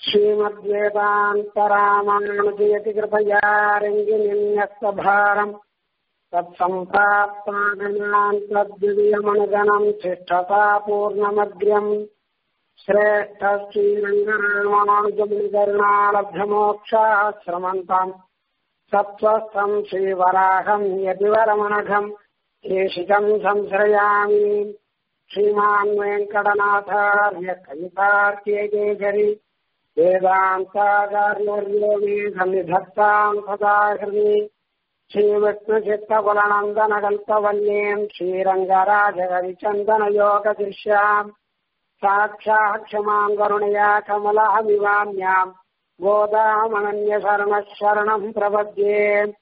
श्रीमद्वेदान्तरामानुजयति कृपया रङ्गिनिन्यस्तभारम् तत्सम्प्राप्तागणान् तद्वियमनुगणम् तिष्ठता पूर्णमग्र्यम् श्रेष्ठ श्रीरङ्गरामानुजमुनिकरुणालब्धमोक्षाश्रमन्ताम् सत्त्वस्थम् श्रीवराहम् यदिवरमनघम् केशिकम् संश्रयामि श्रीमान् वेङ्कटनाथार्य कवितार्क्यकेसरि वेदान्ताचार्योर्यो मे सन्निधत्ताम् सदा हृदि श्रीविष्णुचित्तकुलनन्दनकल्पवल्लीम् श्रीरङ्गराजकविचन्दनयोगदृश्याम् साक्षात् क्षमाम् करुणया कमलामिवान्याम् गोदामनन्यशरणः शरणम् प्रपद्ये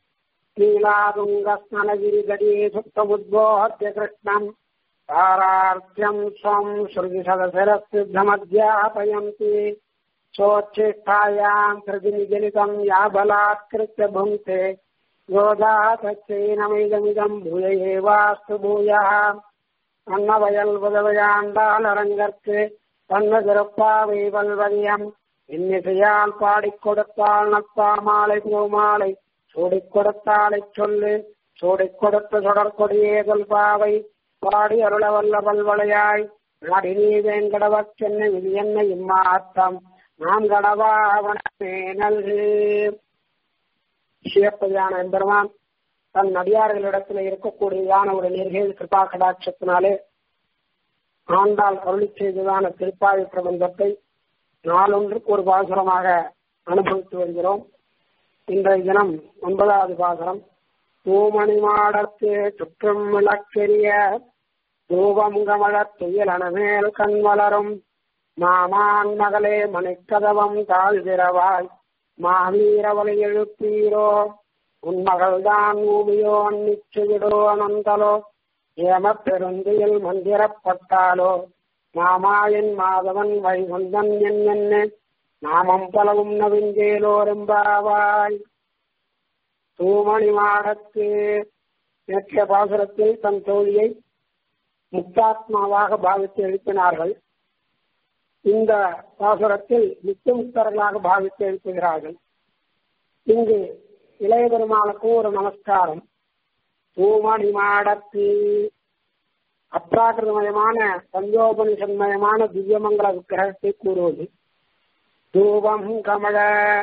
नीलातुङ्गस्ननगिरिगरी सुप्तमुद्बोध्य कृष्णम् तारार्ध्यम् स्वम् श्रुतिसदशिरसिद्धमध्यापयन्ति सोच्छिष्ठायाम् प्रतिनिजनितम् या बलात्कृत्य भुङ्क्ते गोदा तच्चैनमिदमिदम् भूय एवास्तु भूयः அன்னவயல் உதவையாண்டால் அரங்கற்கு தன்ன சிறப்பாவை வல்வதியம் இன்னிசையால் பாடிக் கொடுத்தாள் நப்பா மாலை பூமாலை சூடிக் கொடுத்தாலை சொல்லு சூடிக் கொடுத்த சொடற்கொடியே தொல்பாவை பாடி அருள வல்ல பல்வளையாய் நாடி நீ வேங்கடவச் சென்னை இது என்ன இம்மாத்தம் நாம் கடவாவனே நல்கு சிவப்பதியான எம்பெருமான் தன் நடிகார்களிடத்தில் இருக்கக்கூடியதான ஒரு நிர்கேள் கிருபா கடாட்சத்தினாலே ஆண்டால் அருளி செய்ததான திருப்பாவி பிரபந்தத்தை நாளொன்றுக்கு ஒரு பாசுரமாக அனுபவித்து வருகிறோம் இன்றைய தினம் ஒன்பதாவது பாசுரம் தூமணி மாடத்து சுற்றும் விளக்கெரிய தூபம் கமழத் துயிலனமேல் கண் வளரும் மாமான் மகளே மணிக்கதவம் தாழ்திரவாய் மாவீரவலை எழுப்பீரோ உன் மகள்தான் ஊமியோ அன்னிச்சு விடோ அனந்தலோ ஏம பெருந்தியில் மந்திரப்பட்டாலோ மாமாயன் மாதவன் வைகுந்தன் என்னென்ன நாமம் பலவும் நவிஞ்சேலோரெம்பாவாய் தூமணி மாடத்து நேற்றைய பாசுரத்தில் தன் தோழியை முக்தாத்மாவாக பாவித்து எழுப்பினார்கள் இந்த பாசுரத்தில் நித்தியமுக்தர்களாக பாவித்து எழுப்புகிறார்கள் இங்கு இளைய பெருமாளுக்கும் ஒரு நமஸ்காரம் தூமணி மாடத்து அப்ராகிருதமயமான பஞ்சோபனிஷன்மயமான திவ்யமங்கல விக்கிரகத்தை கூறுவது தூபம் கமல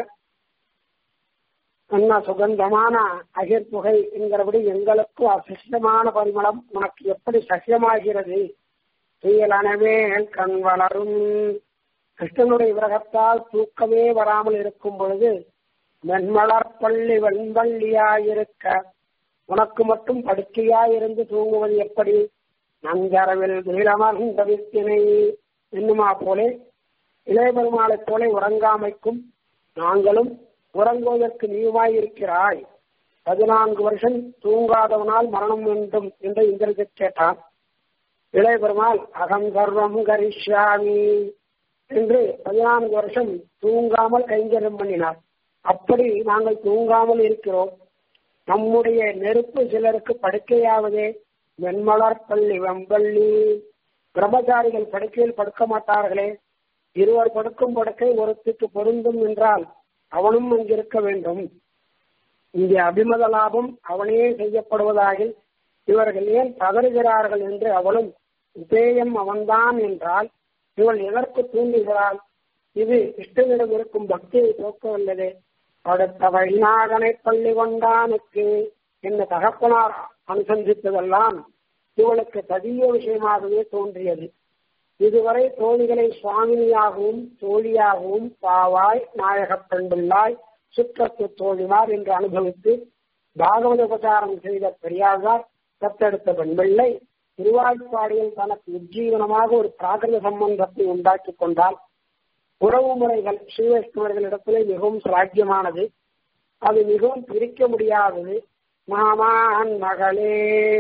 அன்ன சுகந்தமான அகிர் புகை என்கிறபடி எங்களுக்கு அசிஷ்டமான பரிமளம் உனக்கு எப்படி சசியமாகிறது துயலனவே கண் வளரும் கிருஷ்ணனுடைய விரகத்தால் தூக்கமே வராமல் இருக்கும் பொழுது மென்மலர்பள்ளி வெண்பள்ளியாயிருக்க உனக்கு மட்டும் படுக்கையாயிருந்து தூங்குவது எப்படி நஞ்சரவில் நீளமர்ந்த வித்தினை என்னுமா போலே இளைய பெருமாளைப் போல உறங்காமைக்கும் நாங்களும் உறங்குவதற்கு நீயுமாயிருக்கிறாய் பதினான்கு வருஷம் தூங்காதவனால் மரணம் வேண்டும் என்று இந்திரஜித் கேட்டான் இளைய பெருமாள் அகம் சர்வம் கரிஷ்யாமி என்று பதினான்கு வருஷம் தூங்காமல் கைங்கரியம் பண்ணினார் அப்படி நாங்கள் தூங்காமல் இருக்கிறோம் நம்முடைய நெருப்பு சிலருக்கு படுக்கையாவதே வெண்மலர் பள்ளி வெம்பள்ளி பிரம்மச்சாரிகள் படுக்கையில் படுக்க மாட்டார்களே இருவர் படுக்கும் படுக்கை ஒருத்திக்கு பொருந்தும் என்றால் அவனும் அங்கிருக்க வேண்டும் இங்கே அபிமத லாபம் அவனே செய்யப்படுவதாக இவர்கள் ஏன் தவறுகிறார்கள் என்று அவளும் உபேயம் அவன்தான் என்றால் இவள் எதற்கு தூண்டுகிறாள் இது இஷ்டனிடம் இருக்கும் பக்தியை போக்கவல்லதே அடுத்த வைநாகனை பள்ளி கொண்டானுக்கு என்ன தகப்பனார் அனுசந்தித்ததெல்லாம் இவளுக்கு ததிய விஷயமாகவே தோன்றியது இதுவரை தோழிகளை சுவாமினியாகவும் தோழியாகவும் பாவாய் நாயகப் பெண்பிள்ளாய் சுற்றத்து தோழிமார் என்று அனுபவித்து பாகவத உபசாரம் செய்த பெரியாழ்வார் தத்தெடுத்த பெண்பிள்ளை திருவாய்ப்பாடியில் தனக்கு உஜ்ஜீவனமாக ஒரு பிராகிருத சம்பந்தத்தை உண்டாக்கி கொண்டால் உறவு முறைகள் ஸ்ரீவைஷ்ணவர்களிடத்திலே மிகவும் சிராக்கியமானது அது மிகவும் பிரிக்க முடியாதது மாமான் மகளே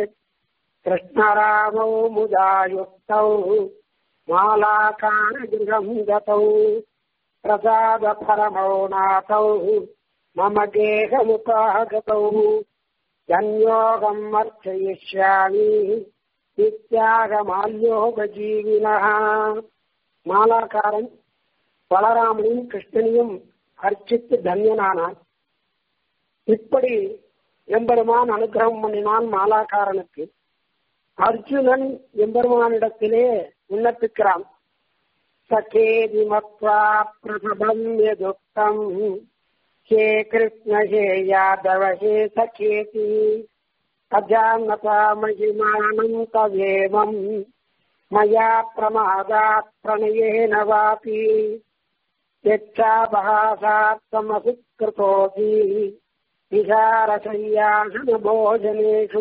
கிருஷ்ணராமோ முதாயுக்தௌ மாலாகான கிரகம் கதௌ பிரசாத பரமோ நாதௌ மம கேகமுகாகதௌ ஜன்யோகம் அர்ச்சயிஷ்யாமி நித்யாக மால்யோக ஜீவினா மாலாக்காரன் பலராமனையும் கிருஷ்ணனையும் அர்ச்சித்து தன்யனானான் இப்படி எம்பெருமான் அனுகிரகம் பண்ணினான் மாலாக்காரனுக்கு அர்ஜுனன் எம்பெருமானிடத்திலே விண்ணப்பிக்கிறான் சகேதி மத்வா பிரசபம் எதுக்தம் ஹே கிருஷ்ண ஹே யாதவ ஹே சகேதி அஜானதா மகிமானம் தவேமம் மயா பிரமாதாத் பிரணயேன வாபி यच्छाभासात्तमसुकृतोऽपि विहारशय्यासनभोजनेषु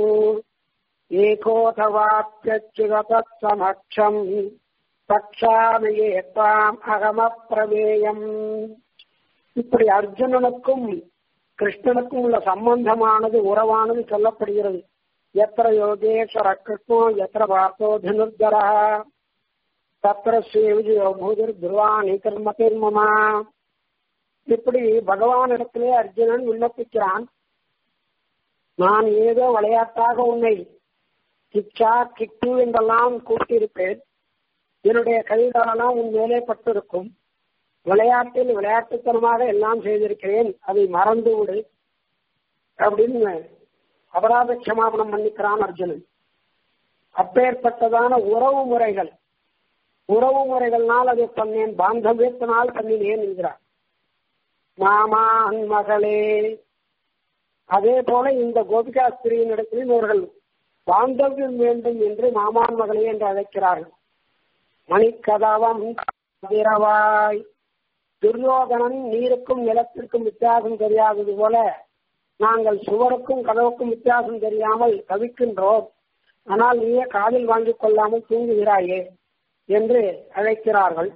एकोऽथवाप्यच्युतत्समक्षम् பக்ஷாமி ஏத்தாம் அகமப்பிரமேயம் இப்படி அர்ஜுனனுக்கும் கிருஷ்ணனுக்கும் உள்ள சம்பந்தமானது உறவானது சொல்லப்படுகிறது எத்திர யோகேஸ்வர கிருஷ்ணோ எத்திர பார்த்தோ தனுர்தரா தத்திர ஸ்ரீவிஜயோ பூதிர் துருவாணி கர்மதிர்மமா இப்படி பகவானிடத்திலே அர்ஜுனன் விண்ணப்பிக்கிறான் நான் ஏதோ விளையாட்டாக உன்னை கிச்சா கிட்டு என்றெல்லாம் கூட்டியிருப்பேன் என்னுடைய கைகளெல்லாம் உன் மேலே பட்டிருக்கும் விளையாட்டில் விளையாட்டுத்தனமாக எல்லாம் செய்திருக்கிறேன் அதை மறந்து விடு அப்படின்னு அபராத க்ஷமாபணம் பண்ணிக்கிறான் அர்ஜுனன் அப்பேற்பட்டதான உறவு முறைகள் உறவு முறைகள்னால் அதை பண்ணேன் பாந்தவியத்தினால் பண்ணினேன் என்கிறார் மாமான் மகளே அதே போல இந்த கோபிகாஸ்திரியின் இடத்திலும் இவர்கள் பாந்தவியம் வேண்டும் என்று மாமான் மகளே என்று அழைக்கிறார்கள் மணிக்கதவம் திரவாய் துரியோதனன் நீருக்கும் நிலத்திற்கும் வித்தியாசம் தெரியாதது போல நாங்கள் சுவருக்கும் கதவுக்கும் வித்தியாசம் தெரியாமல் தவிக்கின்றோம் ஆனால் நீயே காதில் வாங்கிக் கொள்ளாமல் தூங்குகிறாயே என்று அழைக்கிறார்கள்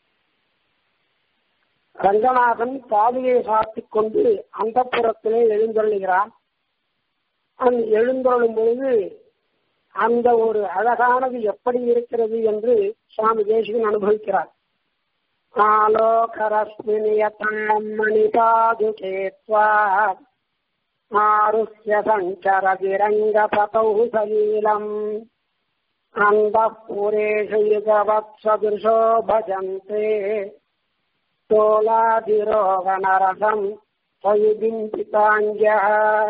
ரங்கநாதன் பாதுகையை சாத்திக் கொண்டு அந்த புறத்திலே எழுந்தருளுகிறான் அந்த எழுந்தருளும் பொழுது அந்த ஒரு அழகானது எப்படி இருக்கிறது என்று சுவாமி தேசிகன் அனுபவிக்கிறார் ஆலோகரஸ்மினியதாமணிபாதுகேத்வா ஆருஷ்ய சஞ்சரதிரங்க பதௌ சலீலம் அந்தப்புரேஷு யுகவத்சதுஷோ பஜந்தே தோலாதிரோகணரசம் சயுபிம்பிதாங்கிய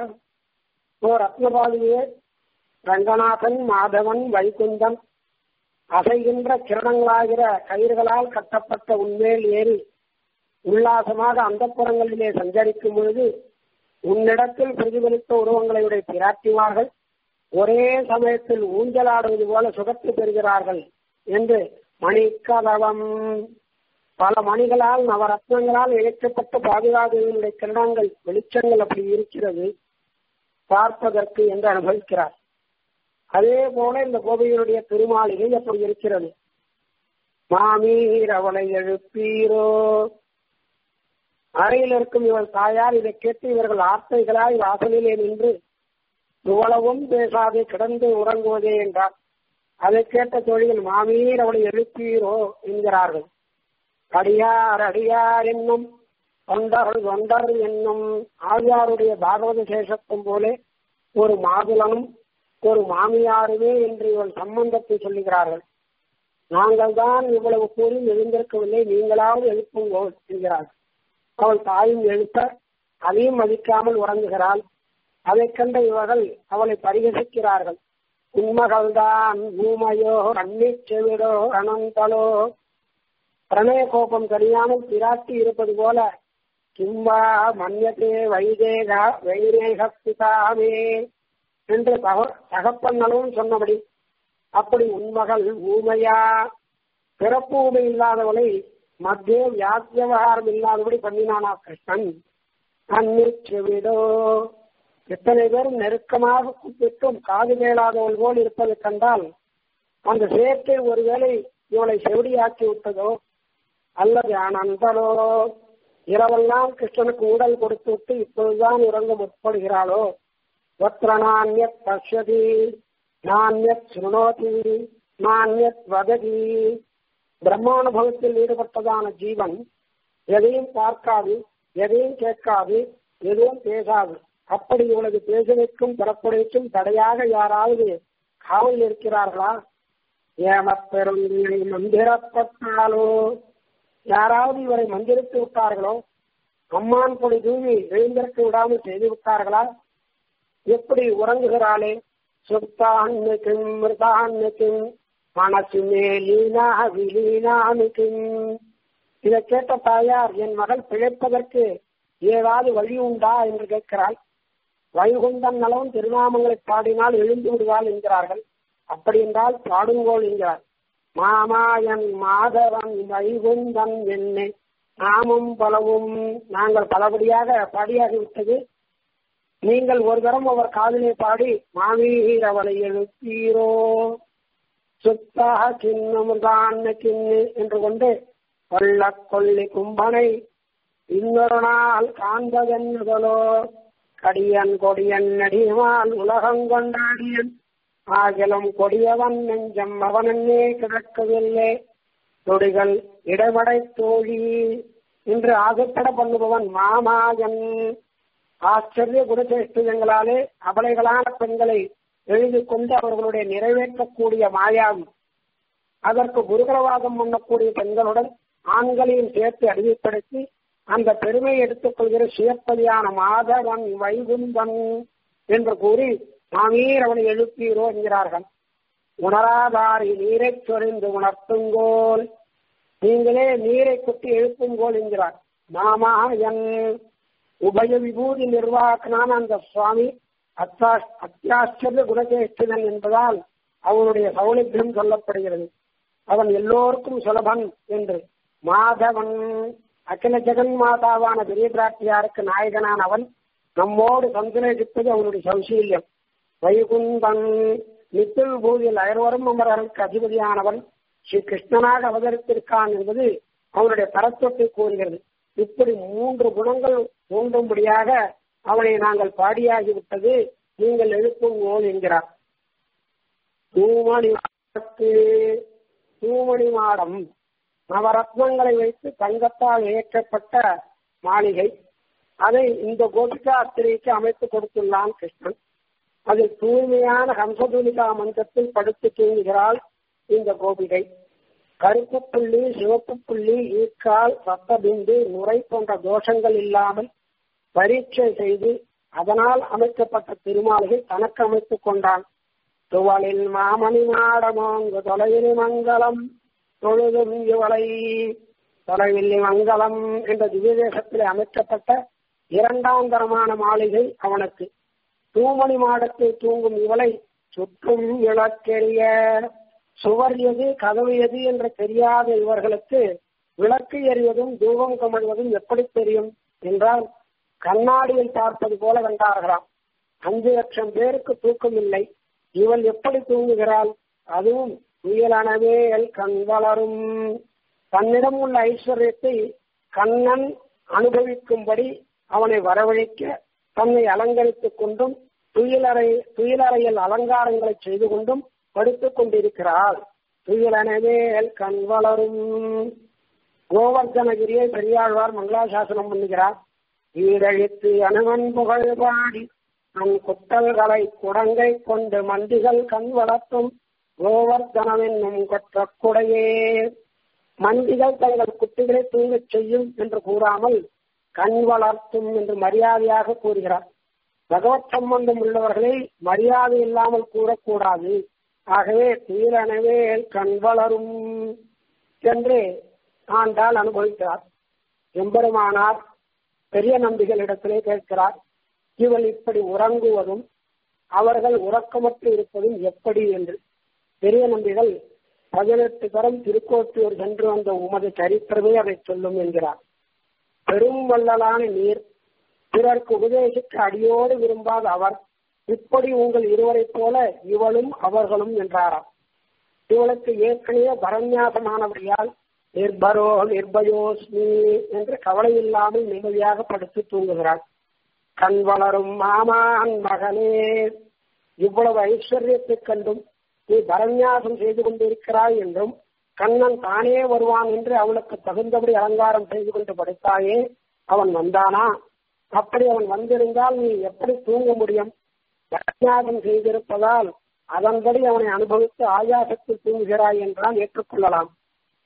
ஓ ரத்னபாலியே ரங்கநாதன் மாதவன் வைகுந்தன் அசைகின்ற கிரணங்களாகிற கயிறுகளால் கட்டப்பட்ட உன்மேல் ஏறி உல்லாசமாக அந்த புறங்களிலே சஞ்சரிக்கும் பொழுது உன்னிடத்தில் பிரதிபலித்த உருவங்களையுடைய பிராட்டிமார்கள் ஒரே சமயத்தில் ஊஞ்சலாடுவது போல சுகத்தை பெறுகிறார்கள் என்று மணிக்கதவம் பல மணிகளால் நவரத்னங்களால் இழைக்கப்பட்ட பாதுகாதேவினுடைய கிரணங்கள் வெளிச்சங்கள் அப்படி இருக்கிறது பார்ப்பதற்கு என்று அனுபவிக்கிறார் அதே போல இந்த கோபிகளுடைய திருமாளிகை அப்படி இருக்கிறது மாமீர் அவளை எழுப்பீரோ அறையில் இருக்கும் இவள் தாயார் இதை கேட்டு இவர்கள் ஆர்த்தைகளாய் வாசலிலே நின்று இவ்வளவும் பேசாது கிடந்து உறங்குவதே என்றார் அதை கேட்ட தொழில் மாமீர் அவளை எழுப்பீரோ என்கிறார்கள் அடியார் அடியார் என்னும் தொண்டர் தொண்டர் என்னும் ஆழ்வாருடைய பாகவத சேஷத்தும் போலே ஒரு மாதுளனும் ஒரு மாமியாருமே என்று இவள் சம்பந்தத்தை சொல்லுகிறார்கள் நாங்கள் தான் இவ்வளவு கூறி எழுந்திருக்கவில்லை நீங்களாவது எழுப்புங்கோள் என்கிறார்கள் அவள் தாயும் எழுப்ப அதையும் மதிக்காமல் உறங்குகிறாள் அதை கண்ட இவர்கள் அவளை பரிகசிக்கிறார்கள் உண்மகள்தான் ஊமையோ கண்ணி செவிடோ அனந்தலோ பிரணய கோபம் தெரியாமல் பிராட்டி இருப்பது போல கிம்பா மன்யத்தே வைதேகா வைரேக பிதாமே என்று தக தகப்பன்னலும் சொன்னபடி அப்படி உண்மகள் ஊமையா பிறப்பு ஊமை இல்லாதவளை மத்திய வியாக்கியவகாரம் இல்லாதபடி பண்ணினானா கிருஷ்ணன் அன்னிச்சு விடோ எத்தனை பேர் நெருக்கமாக கூப்பிட்டும் காது மேலாதவள் போல் இருப்பதை கண்டால் அந்த சேர்க்கை ஒருவேளை இவளை செவிடியாக்கி விட்டதோ அல்லது அனந்தலோ இரவெல்லாம் கிருஷ்ணனுக்கு ஊடல் கொடுத்து விட்டு இப்பொழுதுதான் உறங்க முற்படுகிறாளோ ஒத்திர நானியத் பஷ்யதி நானியத் சுனோதி நானியத் வததி பிரம்மானுபவத்தில் ஈடுபட்டதான ஜீவன் எதையும் பார்க்காது எதையும் கேட்காது எதுவும் பேசாது அப்படி இவளது பேச வைக்கும் பிறப்புடைக்கும் தடையாக யாராவது காவல் இருக்கிறார்களா ஏமப்பெருந்தினை மந்திரப்பட்டாலோ யாராவது இவரை மந்திரித்து விட்டார்களோ அம்மான் பொடி தூவி எழுந்திருக்க விடாமல் செய்து விட்டார்களா எப்படி உறங்குகிறாளே சுத்தான்மிக்கும் மிருதான்மிக்கும் மனசு மேலீனா விலீனாமிக்கும் இதை கேட்ட தாயார் என் மகள் பிழைப்பதற்கு ஏதாவது வழி உண்டா என்று கேட்கிறாள் வைகுந்தன் நலவும் திருநாமங்களை பாடினால் எழுந்து விடுவாள் என்கிறார்கள் அப்படி என்றால் பாடுங்கோள் என்கிறார் மாமாயன் மாதவன் வைகுந்தன் என்னை நாமும் பலவும் நாங்கள் பலபடியாக பாடியாகிவிட்டது நீங்கள் ஒரு தரம் அவர் காதலை பாடி மாவீர் அவளை எழுப்பீரோ சுத்தாக கிண்ணமுதான் கிண்ணு என்று கொண்டு கொள்ள கொள்ளி கும்பனை இன்னொரு நாள் காண்பதென்னுதலோ கடியன் கொடியன் நடிமால் உலகம் கொண்டாடியன் ஆகிலும் கொடியவன் நெஞ்சம் அவனன்னே கிடக்கவில்லை தொடிகள் இடமடை தோழி என்று ஆசைப்பட பண்ணுபவன் மாமாயன் ஆச்சரிய குணச்சேஷ்டிதங்களாலே அபலைகளான பெண்களை எழுதி கொண்டு அவர்களுடைய நிறைவேற்றக்கூடிய மாயாவி அதற்கு குருகரவாதம் பண்ணக்கூடிய பெண்களுடன் ஆண்களையும் சேர்த்து அறிவிப்படுத்தி அந்த பெருமையை எடுத்துக் கொள்கிற சுயப்பதியான மாதவன் வைகுந்தன் என்று கூறி மாமீர் அவனை எழுப்பீரோ என்கிறார்கள் உணராதாரி நீரை சொரிந்து உணர்த்துங்கோல் நீங்களே நீரை கொட்டி எழுப்புங்கோல் என்கிறார் மாமா என் உபய விபூதி நிர்வாகனான அந்த சுவாமி அத்தா அத்தியாச்சரிய குணஜேஷ்டிதன் என்பதால் அவனுடைய சௌலபியம் சொல்லப்படுகிறது அவன் எல்லோருக்கும் சுலபன் என்று மாதவன் அகில ஜெகன் மாதாவான பெரிய பிராட்டியாருக்கு நாயகனான அவன் நம்மோடு சந்திரடிப்பது அவனுடைய சௌசீல்யம் வைகுந்தன் நித்தில் பூதியில் அயர்வரும் அமரர்களுக்கு அதிபதியானவன் ஸ்ரீ கிருஷ்ணனாக அவதரித்திருக்கான் என்பது அவனுடைய தரத்துவத்தை கூறுகிறது இப்படி மூன்று குணங்கள் தோன்றும்படியாக அவனை நாங்கள் பாடியாகிவிட்டது நீங்கள் எழுப்புவோம் என்கிறார் தூமணி தூமணி மாடம் நவரத்னங்களை வைத்து தங்கத்தால் இயக்கப்பட்ட மாளிகை அதை இந்த கோபிகாத்திரைக்கு அமைத்து கொடுத்துள்ளான் கிருஷ்ணன் அதில் தூய்மையான ஹம்சதூலிகா மன்றத்தில் படுத்து தூங்குகிறாள் இந்த கோபிகை கருப்பு புள்ளி சிவப்பு புள்ளி ஈக்கால் ரத்தபிந்து நுரை போன்ற தோஷங்கள் இல்லாமல் பரீட்சை செய்து அதனால் அமைக்கப்பட்ட திருமாளிகை தனக்கு அமைத்துக் கொண்டான் துவளில் மாமணி மாடமோங்கு தொலைவிலி மங்கலம் தொழுதும் இவளை தொலைவில்லி மங்கலம் என்ற திவ்யதேசத்திலே அமைக்கப்பட்ட இரண்டாம் தரமான மாளிகை அவனுக்கு தூமணி மாடத்தில் தூங்கும் இவளை சுற்றும் விளக்கெரிய சுவர் எது கதவு எது என்று தெரியாத இவர்களுக்கு விளக்கு எறிவதும் தூபம் கமழ்வதும் எப்படி தெரியும் என்றால் கண்ணாடியில் பார்ப்பது போல கண்டார்களாம் அஞ்சு லட்சம் பேருக்கு தூக்கம் இல்லை இவள் எப்படி தூங்குகிறாள் அதுவும் உயலனவே கண் வளரும் தன்னிடம் உள்ள ஐஸ்வர்யத்தை கண்ணன் அனுபவிக்கும்படி அவனை வரவழைக்க தன்னை அலங்கரித்துக் கொண்டும் துயிலறை துயிலறையில் அலங்காரங்களை செய்து கொண்டும் படுத்துக் கொண்டிருக்கிறாள் துயிலனவே கண் வளரும் கோவர்தனகிரியை பெரியாழ்வார் மங்களாசாசனம் பண்ணுகிறார் ஈரழித்து அனுமன் புகழ் பாடி நம் குட்டல்களை குடங்கை கொண்டு மண்டிகள் கண் வளர்த்தும் கோவர்தனவென்னும் கொற்ற குடையே மண்டிகள் தங்கள் குட்டிகளை தூங்கச் செய்யும் என்று கூறாமல் கண் வளர்த்தும் என்று மரியாதையாக கூறுகிறார் பகவத் சம்பந்தம் உள்ளவர்களை மரியாதை இல்லாமல் கூறக்கூடாது ஆகவே தீரனவே கண் வளரும் என்று ஆண்டால் அனுபவிக்கிறார் எம்பெருமானார் பெரிய நம்பிகளிடத்திலே கேட்கிறார் இவள் இப்படி உறங்குவதும் அவர்கள் உறக்கமற்று இருப்பதும் எப்படி என்று பெரிய நம்பிகள் பதினெட்டு தரம் திருக்கோட்டியூர் சென்று வந்த உமது சரித்திரமே அதை சொல்லும் என்கிறார் பெரும் வள்ளலான நீர் பிறர்க்கு உபதேசிக்க அடியோடு விரும்பாத அவர் இப்படி உங்கள் இருவரைப் போல இவளும் அவர்களும் என்றாராம் இவளுக்கு ஏற்கனவே பரநியாசமானபடியால் நிர்பரோ நிர்பயோஸ்மி என்று கவலை இல்லாமல் நிம்மதியாக படுத்து தூங்குகிறாள் கண் வளரும் மாமான் மகனே இவ்வளவு ஐஸ்வர்யத்தைக் கண்டும் நீ பரநியாசம் செய்து கொண்டிருக்கிறாய் என்றும் கண்ணன் தானே வருவான் என்று அவளுக்கு தகுந்தபடி அலங்காரம் செய்து கொண்டு படுத்தாயே அவன் வந்தானா அப்படி அவன் வந்திருந்தால் நீ எப்படி தூங்க முடியும் பரநியாசம் செய்திருப்பதால் அதன்படி அவனை அனுபவித்து ஆயாசத்தில் தூங்குகிறாய் என்றால் ஏற்றுக்கொள்ளலாம்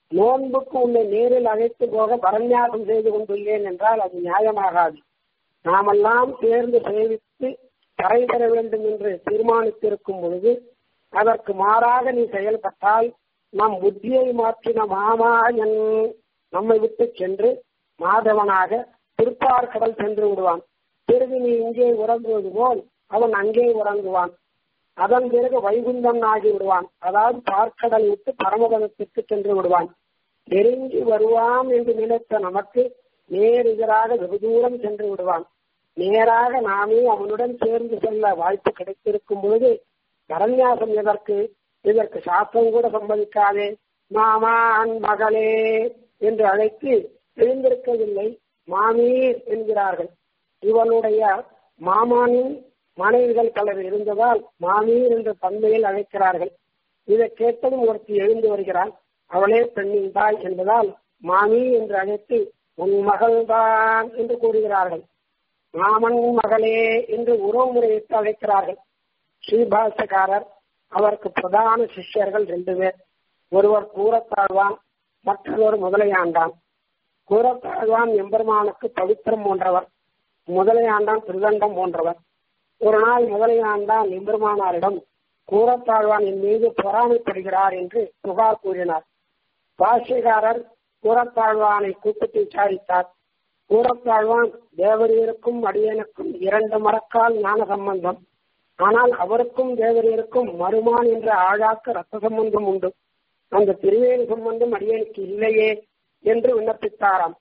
நோன்புக்கு உன்னை நேரில் அழைத்து போக பரநியாசம் செய்து கொண்டுள்ளேன் என்றால் அது நியாயமாகாது நாமெல்லாம் சேர்ந்து சேவித்து கரை பெற வேண்டும் என்று தீர்மானித்திருக்கும் பொழுது அதற்கு மாறாக நீ செயல்பட்டால் நம் புத்தியை மாற்றின மாமாயன் நம்மை விட்டு சென்று மாதவனாக திருப்பார்கடல் சென்று விடுவான் பிறகு நீ இங்கே உறங்குவது போல் அவன் அங்கே உறங்குவான் அதன் பிறகு வைகுந்தம் ஆகி விடுவான் அதாவது பார்க்கடலை விட்டு பரமபதத்திற்கு சென்று விடுவான் நெருங்கி வருவான் என்று நினைத்த நமக்கு நேர் எதிராக வெகு தூரம் சென்று விடுவான் நேராக நாமே அவனுடன் சேர்ந்து செல்ல வாய்ப்பு கிடைத்திருக்கும் பொழுது பரநியாசம் எதற்கு இதற்கு சாஸ்திரம் கூட சம்மதிக்காதே மாமான் மகளே என்று அழைத்து எழுந்திருக்கவில்லை மாமீர் என்கிறார்கள் இவனுடைய மாமானின் மனைவிகள் பலர் இருந்ததால் மாமீர் என்ற தன்மையில் அழைக்கிறார்கள் இதை கேட்டதும் ஒருத்தி எழுந்து வருகிறாள் அவளே பெண்ணின் தாய் என்பதால் மாமி என்று அழைத்து உன் மகள்தான் என்று கூறுகிறார்கள் மாமன் மகளே என்று உறவு முறையிட்டு அழைக்கிறார்கள் ஸ்ரீபாசகாரர் அவருக்கு பிரதான சிஷ்யர்கள் ரெண்டு பேர் ஒருவர் கூறத்தாழ்வான் மற்றொருவர் முதலையாண்டான் கூறத்தாழ்வான் எம்பெருமானுக்கு பவித்திரம் போன்றவர் முதலையாண்டான் திருதண்டம் போன்றவர் ஒரு நாள் முதலையாண்டான் எம்பெருமானாரிடம் கூறத்தாழ்வான் என் மீது பொறாமைப்படுகிறார் என்று புகார் கூறினார் பாஷ்யகாரர் கூறத்தாழ்வானை கூப்பிட்டு விசாரித்தார் கூறத்தாழ்வான் தேவரீருக்கும் அடியனுக்கும் இரண்டு மரக்கால் ஞான சம்பந்தம் ஆனால் அவருக்கும் தேவரீருக்கும் மருமான் என்ற ஆழாக்க ரத்த சம்பந்தம் உண்டு அந்த திருவேணி சம்பந்தம் அடியனுக்கு இல்லையே என்று விண்ணப்பித்தாராம்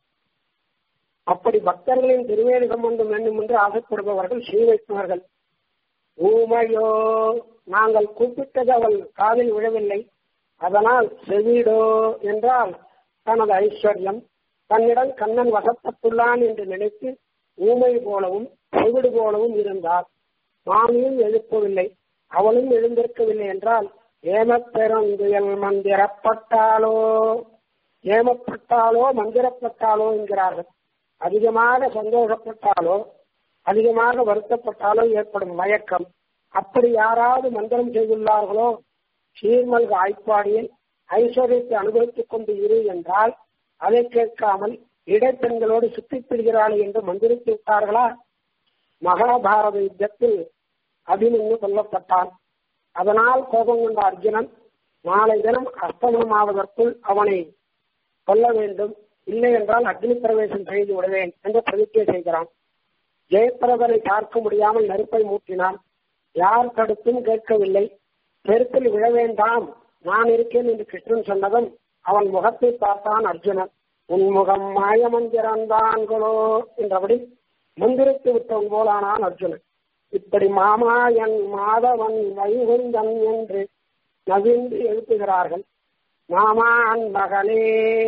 அப்படி பக்தர்களின் திருவேணி சம்பந்தம் வேண்டும் என்று ஆசைப்படுபவர்கள் ஸ்ரீ வைஷ்ணவர்கள் ஊமையோ நாங்கள் கூப்பிட்டது அவள் காதில் விழவில்லை அதனால் செவிடோ என்றால் தனது ஐஸ்வர்யம் தன்னிடம் கண்ணன் வசப்பட்டுள்ளான் என்று நினைத்து ஊமை போலவும் செவிடு போலவும் இருந்தார் மாமியும் எழுப்பவில்லை அவளும் எழுந்திருக்கவில்லை என்றால் ஏமப்பெருந்துயல் மந்திரப்பட்டாலோ ஏமப்பட்டாலோ மந்திரப்பட்டாலோ என்கிறார்கள் அதிகமாக சந்தோஷப்பட்டாலோ அதிகமாக வருத்தப்பட்டாலோ ஏற்படும் மயக்கம் அப்படி யாராவது மந்திரம் செய்துள்ளார்களோ சீர்மல்க ஆய்ப்பாடியில் ஐஸ்வர்யத்தை அனுபவித்துக் கொண்டு இரு என்றால் அதை கேட்காமல் இடைப்பெண்களோடு சுற்றித் திரிகிறாள் என்று மந்திரித்து விட்டார்களா மகாபாரத யுத்தத்தில் அபிமன்யு கொல்லப்பட்டான் அதனால் கோபம் கொண்ட அர்ஜுனன் நாளை தினம் அஸ்தமனமாவதற்குள் அவனை கொல்ல வேண்டும் இல்லை என்றால் அக்னி பிரவேசம் செய்து விடுவேன் என்று பிரதிஜை செய்கிறான் ஜெயப்பிரதனை பார்க்க முடியாமல் நெருப்பை மூட்டினான் யார் தடுத்தும் கேட்கவில்லை நெருப்பில் விழ வேண்டாம் நான் இருக்கேன் என்று கிருஷ்ணன் சொன்னதும் அவன் முகத்தை பார்த்தான் அர்ஜுனன் உன் முகம் மாயமந்திரந்தான்களோ என்றபடி மந்திரித்து விட்டவன் போலானான் அர்ஜுனன் இப்படி மாமாயன் மாதவன் வைகுந்தன் என்று நவிந்து எழுப்புகிறார்கள் மாமான் மகளே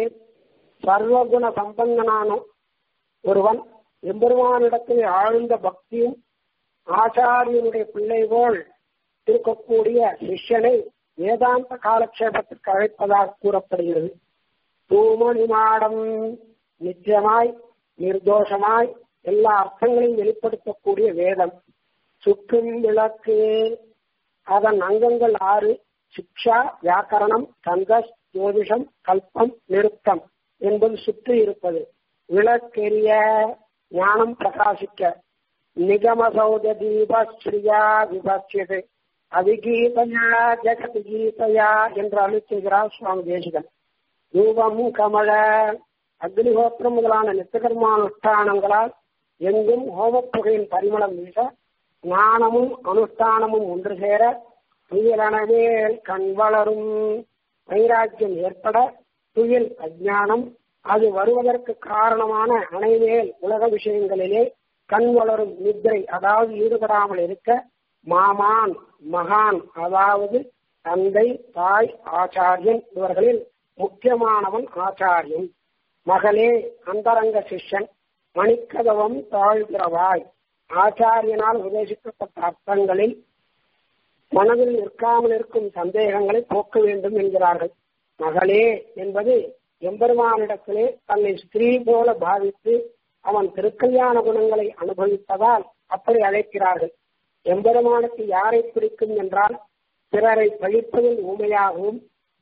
சர்வகுண சம்பந்தனான ஒருவன் எம்பெருமானிடத்தில் ஆழ்ந்த பக்தியும் ஆச்சாரியனுடைய பிள்ளை போல் இருக்கக்கூடிய சிஷ்யனை வேதாந்த காலக்ஷேபத்திற்கு அழைப்பதாக கூறப்படுகிறது தூமணி மாடம் நிச்சயமாய் நிர்தோஷமாய் எல்லா அர்த்தங்களையும் வெளிப்படுத்தக்கூடிய வேதம் சுற்றும் விளக்கு அதன் அங்கங்கள் ஆறு சிக்ஷா வியாக்கரணம் கந்தஸ் ஜோதிஷம் கல்பம் நிறுத்தம் என்பது சுற்றி இருப்பது விளக்கெரிய ஞானம் பிரகாசிக்க நிகமசௌத தீபஸ்ரீயா விபட்சியது அவிகீதையா ஜெகத் கீதையா என்று அழுத்துகிறார் சுவாமி தேசிகன் ரூபம் கமல அக்னிஹோத்திரம் முதலான நித்தியகர்மானுஷ்டானங்களால் எங்கும் ஹோமப்புகையின் பரிமளம் வீச ஞானமும் அனுஷ்டானமும் ஒன்று சேர துயிலனவேல் கண் வளரும் வைராக்கியம் ஏற்பட துயில் அஜானம் அது வருவதற்கு காரணமான அனைவேல் உலக விஷயங்களிலே கண் வளரும் நித்ரை அதாவது ஈடுபடாமல் இருக்க மாமான் மகான் அதாவது தந்தை தாய் ஆச்சாரியன் இவர்களில் முக்கியமானவன் ஆச்சாரியன் மகளே அந்தரங்க சிஷ்யன் மணிக்கதவம் தாழ்கிறவாய் ஆச்சாரியனால் உபதேசிக்கப்பட்ட அர்த்தங்களில் மனதில் நிற்காமல் இருக்கும் சந்தேகங்களை போக்க வேண்டும் என்கிறார்கள் மகளே என்பது எம்பெருமானிடத்திலே தன்னை ஸ்திரீ போல பாவித்து அவன் திருக்கல்யாண குணங்களை அனுபவித்ததால் அப்படி அழைக்கிறார்கள் எம்பெருமானுக்கு யாரை பிடிக்கும் என்றால் பிறரை பழிப்பதில் ஊமையாகவும்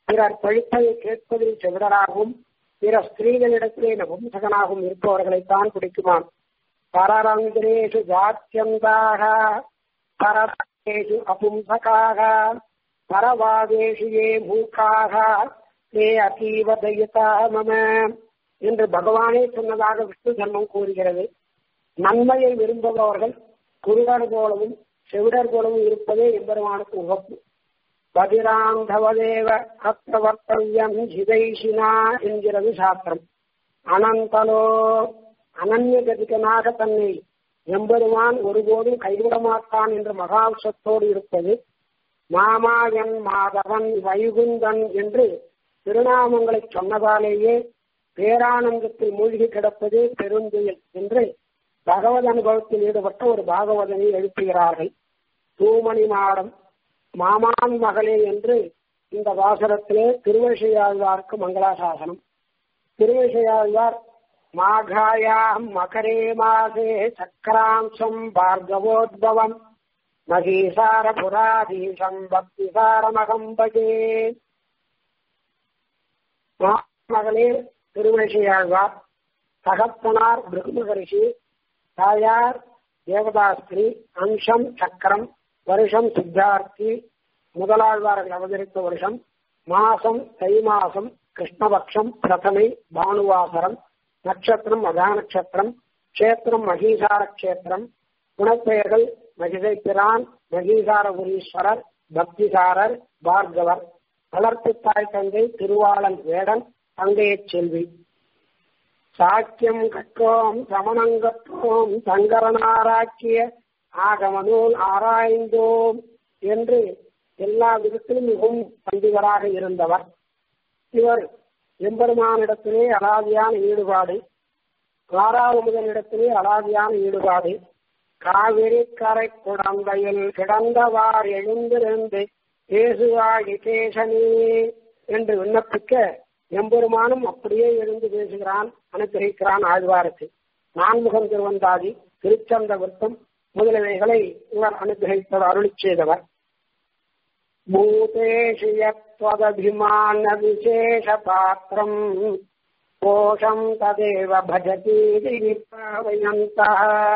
பிறர் பழிப்பதை கேட்பதில் செவிடராகவும் பிற ஸ்திரீகளிடத்திலே நபும்சகனாகவும் இருப்பவர்களைத்தான் பிடிக்குமாம் பரரந்திரேஷு ஜாத்தியந்தாக பரேஷு அபும்சகாக பரவாதேஷு ஏ மூக்காக தே அதீவ தயதா மம என்று பகவானே சொன்னதாக விஷ்ணு தர்மம் கூறுகிறது நன்மையை விரும்புபவர்கள் குருடர் போலவும் செவிடர் போலவும் இருப்பதே எம்பெருமானுக்கு உகப்பு பதிராந்தவதேவ கத்திரவர்த்தவியம் ஹிதைஷினா என்கிறது சாஸ்திரம் அனந்தலோ அனன்ய கதிகனாக தன்னை எம்பெருமான் ஒருபோதும் கைவிட மாட்டான் என்ற மகாம்சத்தோடு இருப்பது மாமாயன் மாதவன் வைகுந்தன் என்று திருநாமங்களை சொன்னதாலேயே பேரானந்தத்தில் மூழ்கி கிடப்பது பெருந்துயில் என்று பகவத் அனுபவத்தில் ஈடுபட்ட ஒரு பாகவதனை எழுப்புகிறார்கள் தூமணி மாடம் மாமான் மகளே என்று இந்த வாசனத்திலே திருவஷையாழ்வாருக்கு மங்களாசாசனம் திருவஷையாழ்வார் மாகாயாம் மகரே மாசே சக்கராம்சம் பார்கவோத்பவம் மகீசார புராதீசம் பக்திசாரமகம் பஜே மகளே திருவஷையாழ்வார் தகப்பனார் பிருகுமகரிஷி தாயார் தேவதாஸ்திரி அம்சம் சக்கரம் வருஷம் சித்தார்த்தி முதலாழ்வார்கள் அவதரித்த வருஷம் மாசம் தை மாசம் கிருஷ்ணபக்ஷம் பிரதமை பானுவாசரம் நட்சத்திரம் மகா நட்சத்திரம் கஷேத்திரம் மகீசார கஷேத்திரம் குணப்பெயர்கள் மகிதை பிரான் மகீசாரபுரீஸ்வரர் பக்திசாரர் பார்கவர் வளர்ப்பு தாய் தந்தை திருவாளன் வேடன் தங்கையச் செல்வி சாக்கியம் கற்றோம் சமணங்கற்றோம் சங்கரனாராக்கிய ஆகமநூல் ஆராய்ந்தோம் என்று எல்லா விதத்திலும் மிகவும் பண்டிதராக இருந்தவர் இவர் எம்பெருமானிடத்திலே அலாதியான ஈடுபாடு ஆறாவது அலாதியான ஈடுபாடு காவிரி கரை குடந்தையில் கிடந்தவார் எழுந்திருந்து பேசுவாகி கேசனே என்று விண்ணப்பிக்க எம்பெருமானும் அப்படியே எழுந்து பேசுகிறான் அனுகிரகிக்கிறான் ஆழ்வாருக்கு நான்முகம் திருவந்தாதி திருச்சந்த விருத்தம் முதலியவைகளை இவர் அனுகிரகித்தவர் அருளி செய்தவர் பூதேஷு யத்வதபிமான விசேஷ பாத்திரம் கோஷம் ததேவ பஜதீதி பாவயந்தः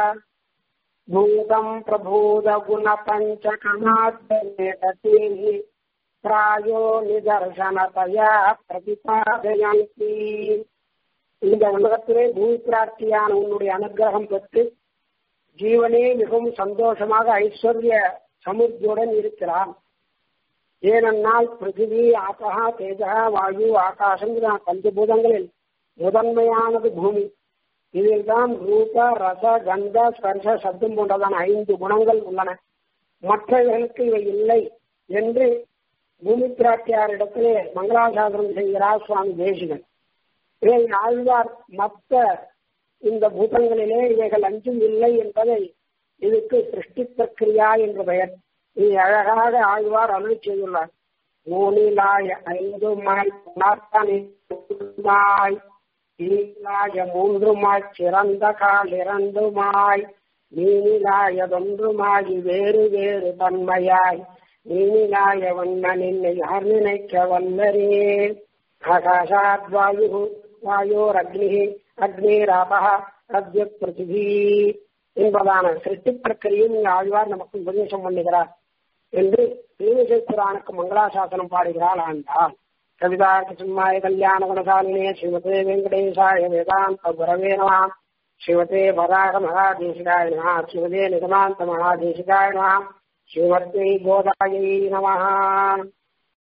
பூதம் பிரபூத குண பஞ்சகமாத்தேதீ பிராயோ நிதர்சனதையா பிரதிபாதயந்தி இந்த உலகத்திலே பூமி பிரார்த்தியான உன்னுடைய அனுகிரகம் பெற்று ஜீவனே மிகவும் சந்தோஷமாக ஐஸ்வர்ய சமுத்தியுடன் இருக்கிறான் ஏனென்னால் பிருத்திவி ஆகா தேஜா வாயு ஆகாசம் பஞ்சபூதங்களில் முதன்மையானது பூமி இதில்தான் ரூப ரச கந்த ஸ்பர்ஷ சப்தம் போன்றதான ஐந்து குணங்கள் உள்ளன மற்றவர்களுக்கு இவை இல்லை என்று பூமி பிராட்டியாரிடத்திலே மங்களாசாசனம் செய்கிறார் சுவாமி தேசிகன் இதை ஆழ்வார் மற்ற இந்த பூதங்களிலே இவைகள் அஞ்சும் இல்லை என்பதை இதுக்கு சிருஷ்டி பிரக்கிரியா என்று பெயர் இது அழகாக ஆழ்வார் அருள் செய்துள்ளார் மூணிலாய ஐந்து மாய் மாய் நீலாய மூன்று மாய் சிறந்த கால் இரண்டு மாய் நீனிலாயதொன்றுமாய் வேறு வேறு தன்மையாய் நீனிலாய வண்ணனின் யார் நினைக்க வல்லரே ஆகாஷாத் வாயு வாயோர் அக்னி அக்னிராபா அத்ய பிருத்திவி என்பதான சிருஷ்டி பிரக்கிரியும் இங்கு ஆழ்வார் நமக்கு உபதேசம் பண்ணுகிறார் என்று திருவிசை புராணுக்கு மங்களாசாசனம் பாடுகிறாள் ஆண்டாள் கவிதார்த்த சிம்மாய கல்யாண குணசாலினே ஸ்ரீமதே வெங்கடேசாய வேதாந்த குரவே நமாம் ஸ்ரீமதே வராக மகாதேசிகாய நம ஸ்ரீமதே நிகமாந்த மகாதேசிகாய நம ஸ்ரீமத்யை போதாயை நம